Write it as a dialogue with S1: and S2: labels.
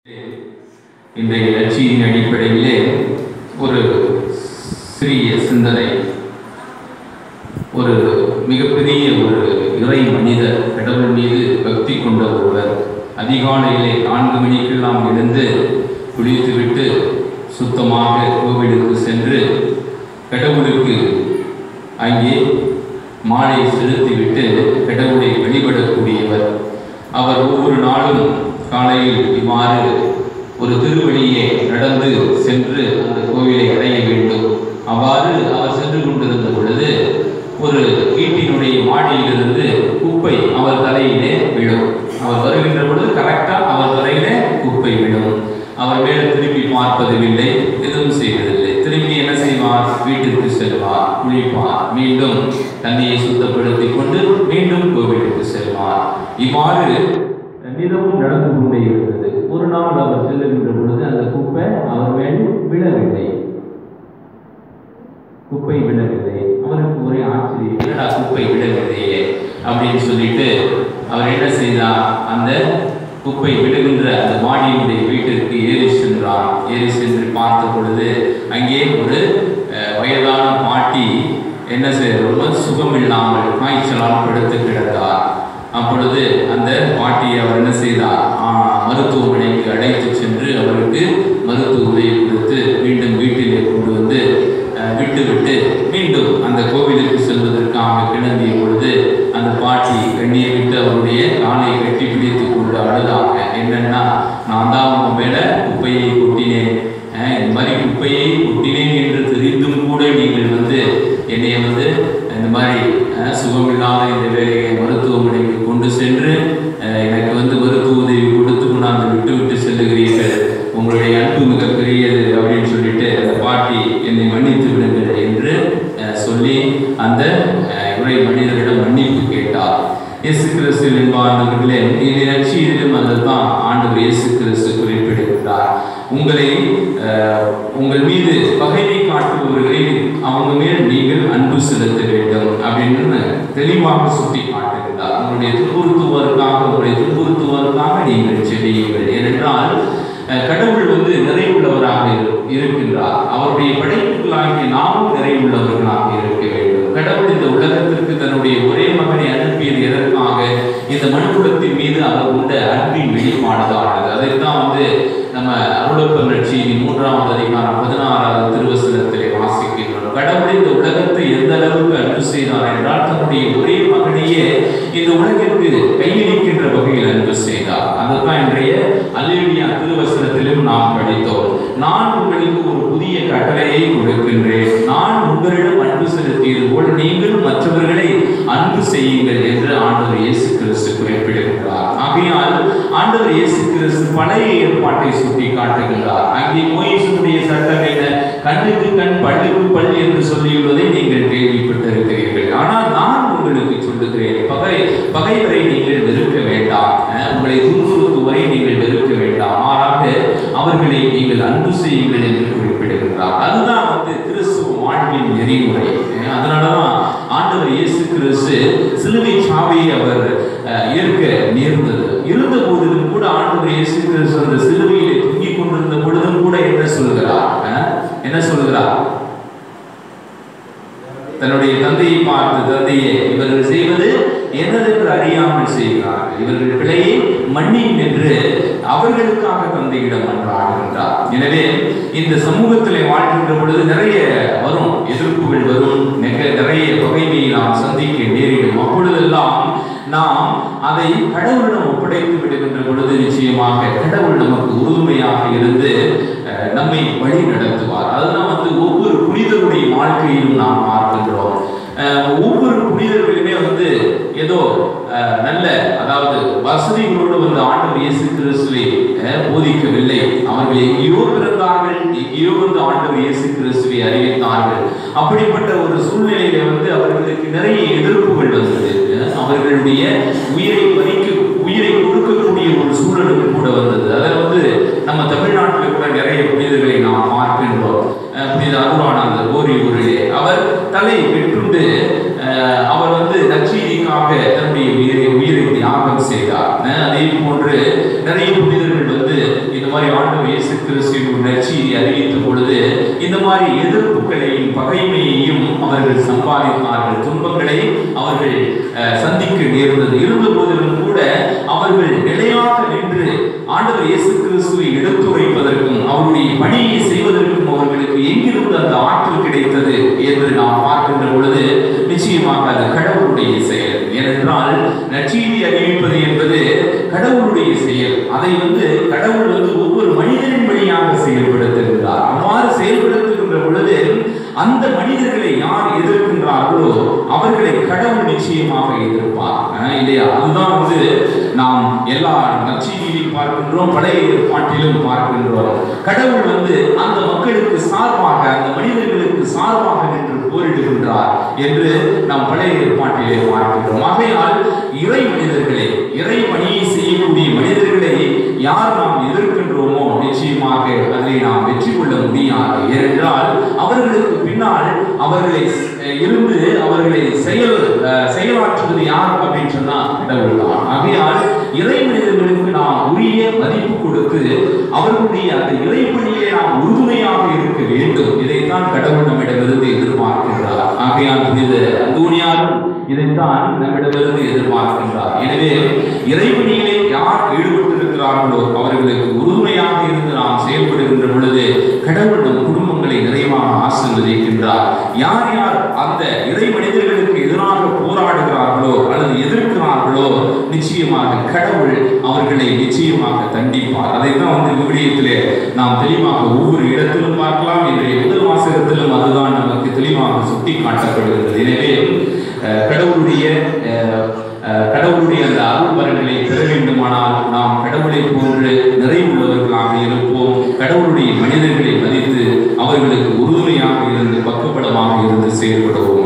S1: இன்றைய லட்சியின் அடிப்படையிலே ஒரு சிறிய சிந்தனை ஒரு மிகப்பெரிய ஒரு இறை மனிதர் கடவுள் மீது பக்தி கொண்ட ஒருவர் அதிகாலையிலே நான்கு மணிக்கெல்லாம் எழுந்து குளித்துவிட்டு சுத்தமாக கோவிலுக்கு சென்று கடவுளுக்கு அங்கே மாலை செலுத்திவிட்டு கடவுளை வழிபடக்கூடியவர் அவர் ஒவ்வொரு நாளும் காலையில் இவ்வாறு ஒரு திருவழியே நடந்து சென்று அந்த கோவிலை அடைய வேண்டும் அவ்வாறு அவர் சென்று கொண்டிருந்த பொழுது ஒரு வீட்டினுடைய மாடியிலிருந்து குப்பை அவர் தலையிலே விழும் அவர் வருகின்ற பொழுது கரெக்டாக அவர் தலையிலே குப்பை விழும் அவர் மேலே திரும்பி பார்ப்பதில்லை எதுவும் செய்வதில்லை திரும்பி என்ன செய்வார் வீட்டிற்கு செல்வார் குளிப்பார் மீண்டும் தண்ணியை சுத்தப்படுத்தி கொண்டு மீண்டும் கோவிலுக்கு செல்வார் இவ்வாறு நிதமும் நடந்து கொண்டே இருந்தது ஒரு நாள் அவர் செல்லுகின்ற பொழுது அந்த குப்பை அவர் மேல் விழவில்லை குப்பை விழவில்லை அவருக்கு ஒரே ஆச்சரியம் என்னடா குப்பை விழவில்லையே அப்படின்னு சொல்லிட்டு அவர் என்ன செய்தார் அந்த குப்பை விழுகின்ற அந்த மாடியினுடைய வீட்டிற்கு ஏறி சென்றார் ஏறி சென்று பார்த்த பொழுது அங்கே ஒரு அஹ், வயதான பாட்டி என்ன செய்ய ரொம்ப சுகம் இல்லாமல் காய்ச்சலால் படுத்து கிடந்தார் அப்பொழுது அந்த பாட்டியை அவர் என்ன செய்தார் ஆ, மருத்துவமனைக்கு அழைத்து சென்று அவருக்கு மருத்துவ உதவி கொடுத்து மீண்டும் வீட்டிலே கொண்டு வந்து அஹ், விட்டுவிட்டு மீண்டும் அந்த கோவிலுக்கு செல்வதற்காக கிளம்பிய பொழுது அந்த பாட்டி கண்ணீர் விட்டு அவருடைய காலை கட்டி பிடித்து கொண்டு அழுதாங்க என்னன்னா நான் தான் உங்க மேல குப்பையை கொட்டினேன் அஹ், இந்த மாதிரி குப்பையை கொட்டினேன் என்று தெரிந்தும் கூட நீங்கள் வந்து என்னை வந்து இந்த மாதிரி அஹ், சுகமில்லாத இந்த வேலையை மருத்துவமனைக்கு கொண்டு சென்று அஹ், எனக்கு வந்து மருத்துவ உதவி கொடுத்து கொண்டாந்து விட்டு விட்டு செல்லுகிறீர்கள் உங்களுடைய அன்பு மிக பெரியது அப்படின்னு சொல்லிட்டு அந்த பாட்டி என்னை மன்னித்து விடுங்கள் என்று அஹ், சொல்லி அந்த அஹ், இறை மனிதரிடம் மன்னிப்பு கேட்டார் இயேசு கிறிஸ்து என்பார்களே இதை நற்செய்தியிலும் அதுதான் ஆண்டவர் இயேசு கிறிஸ்து குறிப்பிடுகிறார் உங்களை அஹ், உங்கள் மீது பகைமை காட்டுபவர்களை அவங்க மேல் நீங்கள் அன்பு செலுத்த வேண்டும் அப்படின்னு தெளிவாக சுட்டி காட்டுகிறார் உங்களுடைய துன்புறுத்துவதற்காக உங்களை துன்புறுத்துவதற்காக நீங்கள் செடியுங்கள் ஏனென்றால் அஹ், கடவுள் வந்து நிறைவுள்ளவராக இரு- இருக்கின்றார் அவருடைய படைப்புகளாகிய நாமும் நிறைவுள்ளவர்களாக இருக்க வேண்டும் கடவுள் இந்த உலகத்திற்கு தன்னுடைய ஒரே மகனை அனுப்பியது எதற்காக இந்த மனுக்குலத்தின் மீது அவர் கொண்ட அன்பின் வெளிப்பாடுதானது அதைத்தான் வந்து நம்ம அருளப்பன் லட்சியின் மூன்றாவது அதிகாரம் பதினாறாவது திருவசனத்திலே வாசிக்கின்றோம் கடவுள் இந்த உலகத்தை எந்த அளவுக்கு அன்பு செய்தார் என்றால் தன்னுடைய ஒரே மகனையே இந்த உலகிற்கு கையளிக்கின்ற வகையில் அன்பு செய்தார் அதுதான் இன்றைய அல்லேலியா திருவசனத்திலும் நாம் படித்தோம் நான் உங்களுக்கு ஒரு புதிய கட்டளையை கொடுக்கின்றேன் நான் உங்களிடம் அன்பு செலுத்தியது போல் நீங்களும் மற்றவர்களை அன்பு செய்யுங்கள் என்று ஆண்டவர் இயேசு கிறிஸ்து குறிப்பிடுகிறார் ஆகையால் ஆண்டவர் இயேசு கிறிஸ்து பழைய ஏற்பாட்டை சுட்டி காட்டுகிறார் அங்கே மோயிசனுடைய சட்டம் என்ன கண்ணுக்கு கண் பல்லுக்கு பல் என்று சொல்லியுள்ளதை நீங்கள் கேள்விப்பட்டிருக்கிறீர்கள் ஆனால் நான் உங்களுக்கு சொல்லுகிறேன் பகை பகைவரை நீங்கள் வெறுக்க வேண்டாம் அஹ், உங்களை துன்புறுத்துவரை நீங்கள் வெறுக்க வேண்டாம் மாறாக அவர்களை நீங்கள் அன்பு செய்யுங்கள் என்று குறிப்பிடுகிறார் அதுதான் வந்து கிறிஸ்துவ வாழ்வின் நெறிமுறை அஹ், அதனாலதான் ஆண்டவர் இயேசு கிறிஸ்து சிலுவை சாவியை அவர் அஹ், ஏற்க நேர்ந்தது இருந்த போதிலும் கூட ஆண்டவர் இயேசு கிறிஸ்து அந்த சிலுவையிலே தொங்கிக் கொண்டிருந்த பொழுதும் கூட என்ன சொல்கிறார் அஹ், என்ன சொல்கிறார் தன்னுடைய தந்தையை பார்த்து தந்தையே இவர்கள் செய்வது என்னதென்று அறியாமல் செய்கிறார்கள் இவர்கள் பிழையை மன்னியும் என்று அவர்களுக்காக தந்தையிடம் மன்றாடுகின்றார் எனவே இந்த சமூகத்திலே வாழ்கின்ற பொழுது நிறைய வரும் எதிர்ப்புகள் வரும் நெக- நிறைய பகைமையை நாம் சந்திக்க நேரிடும் அப்பொழுதெல்லாம் நாம் அதை கடவுளிடம் ஒப்படைத்து விடுகின்ற பொழுது நிச்சயமாக கடவுள் நமக்கு உறுதுணையாக இருந்து அஹ், நம்மை வழி நடத்துவார் அதுதான் வந்து ஒவ்வொரு புனிதருடைய வாழ்க்கையிலும் நாம் பார்க்கின்றோம் அஹ், ஒவ்வொரு புனிதர்களுமே வந்து ஏதோ அஹ், நல்ல அதாவது வசதிகளோடு வந்து ஆண்டவர் இயேசு கிறிஸ்துவை அஹ், போதிக்கவில்லை அவர்கள் எங்கேயோ பிறந்தார்கள் எங்கேயோ வந்து ஆண்டவர் இயேசு கிறிஸ்துவை அறிவித்தார்கள் அப்படிப்பட்ட ஒரு சூழ்நிலையில வந்து அவர்களுக்கு நிறைய எதிர்ப்புகள் வந்தது அஹ், அவர்களுடைய உயிரை பறிக்க உயிரை கொடுக்கக்கூடிய ஒரு சூழலுக்கு கூட வந்தது அதில் வந்து நம்ம தமிழ்நாட்டில் கூட நிறைய புனிதர்களை நாம் பார்க்கின்றோம் அஹ் புனித அருளானந்தர் கோரி ஊரிலே அவர் தலை வெட்டுண்டு அஹ், அவர் வந்து நற்செய்திக்காக தன்னுடைய உயிரை உயிரை தியாகம் செய்தார் அஹ் அதே போன்று நிறைய புனிதர்கள் வந்து இந்த மாதிரி கிறிஸ்துவின் நற்செய்தி அறிவித்த பொழுது இந்த மாதிரி எதிர்ப்புகளையும் பகைமையையும் அவர்கள் சம்பாதித்தார்கள் துன்பங்களை அவர்கள் அஹ், சந்திக்க நேர்ந்தது இருந்த போதிலும் கூட அவர்கள் நிலையாக நின்று ஆண்டவர் இயேசு கிறிஸ்துவை எடுத்துரைப்பதற்கும் அவருடைய பணியை செய்வதற்கும் அவர்களுக்கு எங்கிருந்து அந்த ஆற்றல் கிடைத்தது என்று நாம் பார்க்கின்ற பொழுது நிச்சயமாக அது கடவுளுடைய செயல் ஏனென்றால் நற்செய்தி அறிவிப்பது என்பது கடவுளுடைய செயல் அதை வந்து கடவுள் வந்து ஒவ்வொரு மனிதனின் வழியாக செயல்படுத்துகின்றார் அவ்வாறு செயல்படுத்துகின்ற பொழுது அந்த மனிதர்களை யார் எதிர்க்கின்றார்களோ அவர்களை கடவுள் நிச்சயமாக எதிர்ப்பார் ஆஹ் இல்லையா அதுதான் வந்து நாம் எல்லா நற்செய்தியிலும் பார்க்கின்றோம் பழைய ஏற்பாட்டிலும் பார்க்கின்றோம் கடவுள் வந்து அந்த மக்களுக்கு சார்பாக அந்த மனிதர்களுக்கு சார்பாக நின்று போரிடுகின்றார் என்று நாம் பழைய ஏற்பாட்டிலே பார்க்கின்றோம் ஆகையால் இறை மனிதர்களை இறை பணியை செய்யக்கூடிய மனிதர்களை யார் நாம் எதிர்க்கின்றோமோ நிச்சயமாக அதை நாம் வெற்றி கொள்ள முடியாது ஏனென்றால் அவர்களுக்கு பின்னால் அவர்களை அஹ், இருந்து அவர்களை செயல் அஹ், செயலாற்றுவது யார் அப்படின்னு சொன்னா கடவுள் தான் ஆகையால் இறை மனிதர்களுக்கு நாம் உரிய மதிப்பு கொடுத்து அவர்களுடைய அந்த இறைப்பணியிலே நாம் உறுதுணையாக இருக்க வேண்டும் இதைத்தான் கடவுள் நம்மிடமிருந்து எதிர்பார்க்கின்றார் ஆகையால் புனித அந்தோனியாரும் இதைத்தான் நம்மிடமிருந்து எதிர்பார்க்கின்றார் எனவே இறைவனியிலே யார் ஈடுபட்டிருக்கிறார்களோ அவர்களுக்கு உறுதுணையாக இருந்து நாம் செயல்படுகின்ற பொழுது கடவுள் நம் குடும்பங்களை நிறைவாக ஆசீர்வதிக்கின்றார் யார் யார் அந்த இறை மனிதர்களுக்கு எதிராக போராடுகிறார்களோ அல்லது எதிர்க்கிறார்களோ நிச்சயமாக கடவுள் அவர்களை நிச்சயமாக தண்டிப்பார் அதைத்தான் வந்து விவிலியத்திலே நாம் தெளிவாக ஒவ்வொரு இடத்திலும் பார்க்கலாம் இன்றைய முதல் வாசகத்திலும் அதுதான் நமக்கு தெளிவாக சுட்டி காட்டப்படுகிறது எனவே அஹ், கடவுளுடைய அஹ், அஹ், கடவுளுடைய அந்த அருள் வரங்களை பெற வேண்டுமானால் நாம் கடவுளை போன்று நிறைவுள்ளவர்களாக இருப்போம் கடவுளுடைய மனிதர்களை மதித்து அவர்களுக்கு உறுதுணையாக இருந்து பக்கபலமாக இருந்து செயல்படுவோம்